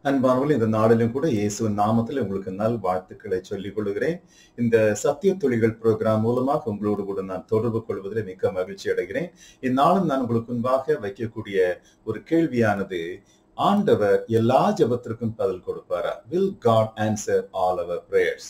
அன்பானவர்கள் இந்த நாளிலும் கூட இயேசுவின் நாமத்தில் உங்களுக்கு நல் வாழ்த்துக்களை சொல்லிக் கொள்கிறேன் இந்த சத்திய துளிகள் ப்ரோக்ராம் மூலமாக உங்களோடு கூட நான் தொடர்பு கொள்வதில் மிக்க மகிழ்ச்சி அடைகிறேன் இந்நாளும் நான் உங்களுக்கு முன்பாக வைக்கக்கூடிய ஒரு கேள்வியானது ஆண்டவர் எல்லா ஜெபத்திற்கும் பதில் கொடுப்பாரா will God answer all our prayers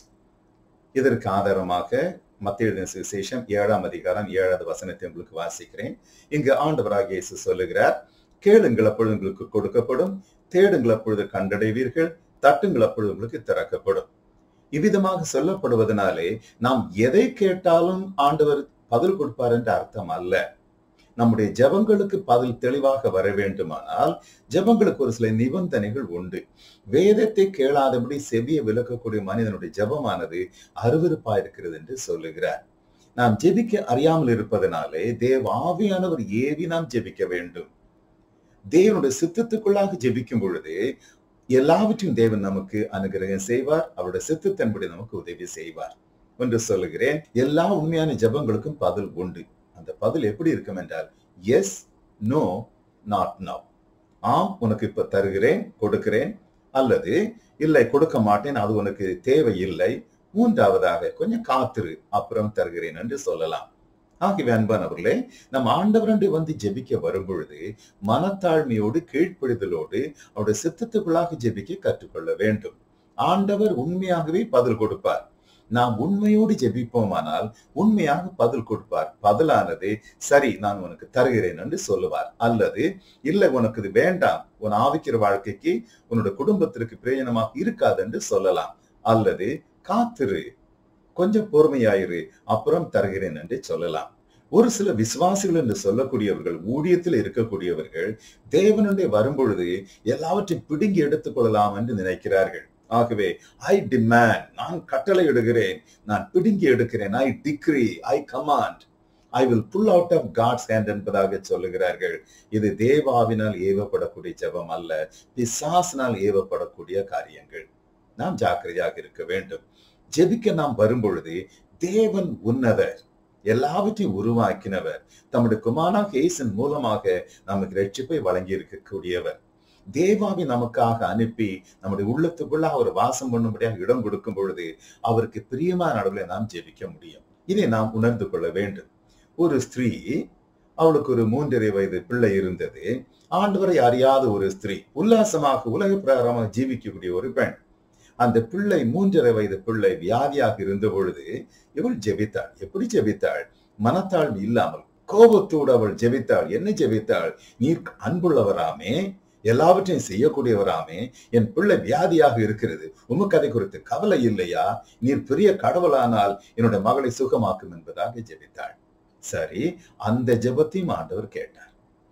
இதற்கு ஆதாரமாக மத்திய சுவிசேஷம் ஏழாம் அதிகாரம் ஏழாவது வசனத்தை உங்களுக்கு வாசிக்கிறேன் இங்கு ஆண்டவராக இயேசு சொல்லுகிறார் கேளுங்கள் அப்பொழுது உங்களுக்கு கொடுக்கப்படும் தேடுங்கள் அப்பொழுது கண்டடைவீர்கள் தட்டுங்கள் அப்பொழுது உங்களுக்கு திறக்கப்படும் இவ்விதமாக சொல்லப்படுவதனாலே நாம் எதை கேட்டாலும் ஆண்டவர் பதில் கொடுப்பார் என்ற அர்த்தம் அல்ல நம்முடைய ஜெபங்களுக்கு பதில் தெளிவாக வர வேண்டுமானால் ஜெபங்களுக்கு ஒரு சில நிபந்தனைகள் உண்டு வேதத்தை கேளாதபடி செவிய விளக்கக்கூடிய மனிதனுடைய ஜெபமானது அருவருப்பா இருக்கிறது என்று சொல்லுகிறார் நாம் ஜெபிக்க அறியாமல் இருப்பதனாலே தேவ ஆவியானவர் ஏவி நாம் ஜெபிக்க வேண்டும் தேவனுடைய சித்தத்துக்குள்ளாக ஜெபிக்கும் பொழுது எல்லாவற்றையும் தேவன் நமக்கு அனுகிரகம் செய்வார் அவருடைய சித்தத்தின்படி நமக்கு உதவி செய்வார் என்று சொல்லுகிறேன் எல்லா உண்மையான ஜபங்களுக்கும் பதில் உண்டு அந்த பதில் எப்படி இருக்கும் என்றால் எஸ் நோ நாட் நவ் ஆம் உனக்கு இப்ப தருகிறேன் கொடுக்கிறேன் அல்லது இல்லை கொடுக்க மாட்டேன் அது உனக்கு தேவையில்லை மூன்றாவதாக கொஞ்சம் காத்திரு அப்புறம் தருகிறேன் என்று சொல்லலாம் ஆகிய அன்பானவர்களே நம் ஆண்டவரண்டு வந்து ஜெபிக்க வரும் பொழுது மனத்தாழ்மையோடு கீழ்ப்பிடிதலோடு அவருடைய சித்தத்துக்குள்ளாக ஜெபிக்க கற்றுக்கொள்ள வேண்டும் ஆண்டவர் உண்மையாகவே பதில் கொடுப்பார் நாம் உண்மையோடு ஜெபிப்போமானால் உண்மையாக பதில் கொடுப்பார் பதிலானது சரி நான் உனக்கு தருகிறேன் என்று சொல்லுவார் அல்லது இல்லை உனக்கு இது வேண்டாம் உன் ஆவிக்கிற வாழ்க்கைக்கு உன்னோட குடும்பத்திற்கு பிரயோஜனமாக இருக்காது என்று சொல்லலாம் அல்லது காத்திரு கொஞ்சம் பொறுமையாயிரு அப்புறம் தருகிறேன் என்று சொல்லலாம் ஒரு சில விசுவாசிகள் என்று சொல்லக்கூடியவர்கள் ஊழியத்தில் இருக்கக்கூடியவர்கள் தேவனுடைய வரும்பொழுது எல்லாவற்றையும் பிடுங்கி எடுத்துக் கொள்ளலாம் என்று நினைக்கிறார்கள் ஆகவே ஐ டிமாண்ட் நான் கட்டளை இடுகிறேன் நான் பிடுங்கி எடுக்கிறேன் I decree I command I will pull out of God's hand என்பதாக சொல்லுகிறார்கள் இது தேவாவினால் ஏவப்படக்கூடிய ஜபம் அல்ல பிசாசினால் ஏவப்படக்கூடிய காரியங்கள் நாம் ஜாக்கிரதையாக இருக்க வேண்டும் ஜெபிக்க நாம் வரும்பொழுது தேவன் உன்னதர் எல்லாவற்றையும் உருவாக்கினவர் தம்முடைய குமாராக இயேசன் மூலமாக நமக்கு ரட்சிப்பை வழங்கி இருக்கக்கூடியவர் தேவாவை நமக்காக அனுப்பி நம்முடைய உள்ளத்துக்குள்ள அவர் வாசம் பண்ணும்படியாக இடம் கொடுக்கும் பொழுது அவருக்கு பிரியமான அளவில் நாம் ஜெபிக்க முடியும் இதை நாம் உணர்ந்து கொள்ள வேண்டும் ஒரு ஸ்திரீ அவளுக்கு ஒரு மூன்றரை வயது பிள்ளை இருந்தது ஆண்டவரை அறியாத ஒரு ஸ்திரீ உல்லாசமாக உலக பிரகாரமாக ஜீவிக்கக்கூடிய ஒரு பெண் அந்த பிள்ளை மூன்றரை வயது பிள்ளை வியாதியாக இருந்த பொழுது இவள் ஜெபித்தாள் எப்படி ஜெபித்தாள் மனத்தாழ்வு இல்லாமல் கோபத்தோடு அவள் ஜெபித்தாள் என்ன ஜெபித்தாள் நீர் அன்புள்ளவராமே எல்லாவற்றையும் செய்யக்கூடியவராமே என் பிள்ளை வியாதியாக இருக்கிறது உமக்கு அதை குறித்து கவலை இல்லையா நீர் பெரிய கடவுளானால் என்னுடைய மகளை சுகமாக்கும் என்பதாக ஜெபித்தாள் சரி அந்த ஜெபத்தையும் ஆண்டவர் கேட்டார்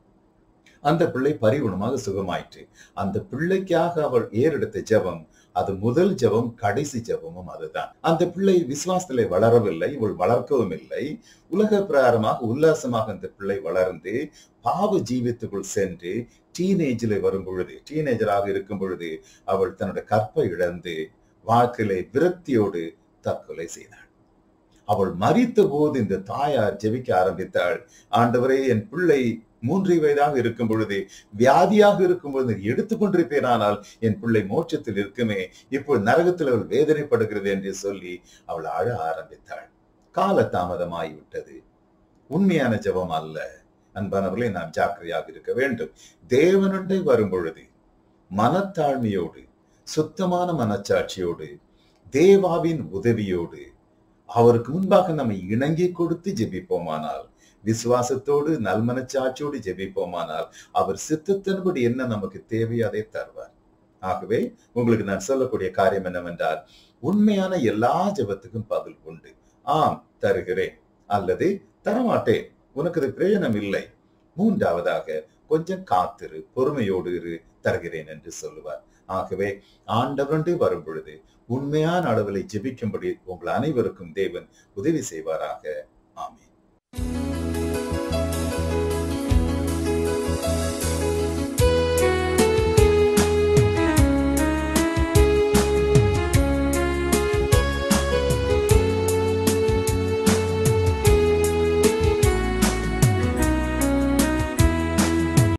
அந்த பிள்ளை பரிகுணமாக சுகமாயிற்று அந்த பிள்ளைக்காக அவள் ஏறெடுத்த ஜெபம் அது முதல் ஜெபம் கடைசி ஜெபமும் அதுதான் அந்த பிள்ளை விசுவாசத்திலே வளரவில்லை இவள் வளர்க்கவும் இல்லை உலக பிரகாரமாக உல்லாசமாக அந்த பிள்ளை வளர்ந்து பாவ ஜீவித்துக்குள் சென்று டீனேஜில் வரும் பொழுது டீனேஜராக இருக்கும் பொழுது அவள் தன்னுடைய கற்பை இழந்து வாழ்க்கையிலே விரக்தியோடு தற்கொலை செய்தாள் அவள் மறித்த போது இந்த தாயார் ஜெபிக்க ஆரம்பித்தாள் ஆண்டவரே என் பிள்ளை மூன்று வயதாக இருக்கும் பொழுது வியாதியாக இருக்கும் பொழுது எடுத்துக்கொண்டிருப்பேனானால் என் பிள்ளை மோட்சத்தில் இருக்குமே இப்போ நரகத்தில் அவள் வேதனைப்படுகிறது என்று சொல்லி அவள் அழ ஆரம்பித்தாள் கால தாமதமாகிவிட்டது உண்மையான ஜபம் அல்ல அன்பானவர்களை நாம் ஜாக்கிரதையாக இருக்க வேண்டும் தேவனுண்டை வரும் பொழுது மனத்தாழ்மையோடு சுத்தமான மனச்சாட்சியோடு தேவாவின் உதவியோடு அவருக்கு முன்பாக நம்மை இணங்கி கொடுத்து ஜெபிப்போமானால் விசுவாசத்தோடு நல்மனச்சாட்சியோடு ஜெபிப்போமானால் அவர் சித்தத்தின்படி என்ன நமக்கு தேவையோ அதை தருவார் ஆகவே உங்களுக்கு நான் சொல்லக்கூடிய காரியம் என்னவென்றால் உண்மையான எல்லா ஜெபத்துக்கும் பதில் உண்டு ஆம் தருகிறேன் அல்லது தரமாட்டேன் உனக்கு அது பிரயோஜனம் இல்லை மூன்றாவதாக கொஞ்சம் காத்திரு பொறுமையோடு இரு தருகிறேன் என்று சொல்லுவார் ஆகவே ஆண்டவரண்டு வரும் பொழுது உண்மையான அளவில் ஜெபிக்கும்படி உங்கள் அனைவருக்கும் தேவன் உதவி செய்வாராக ஆமீன்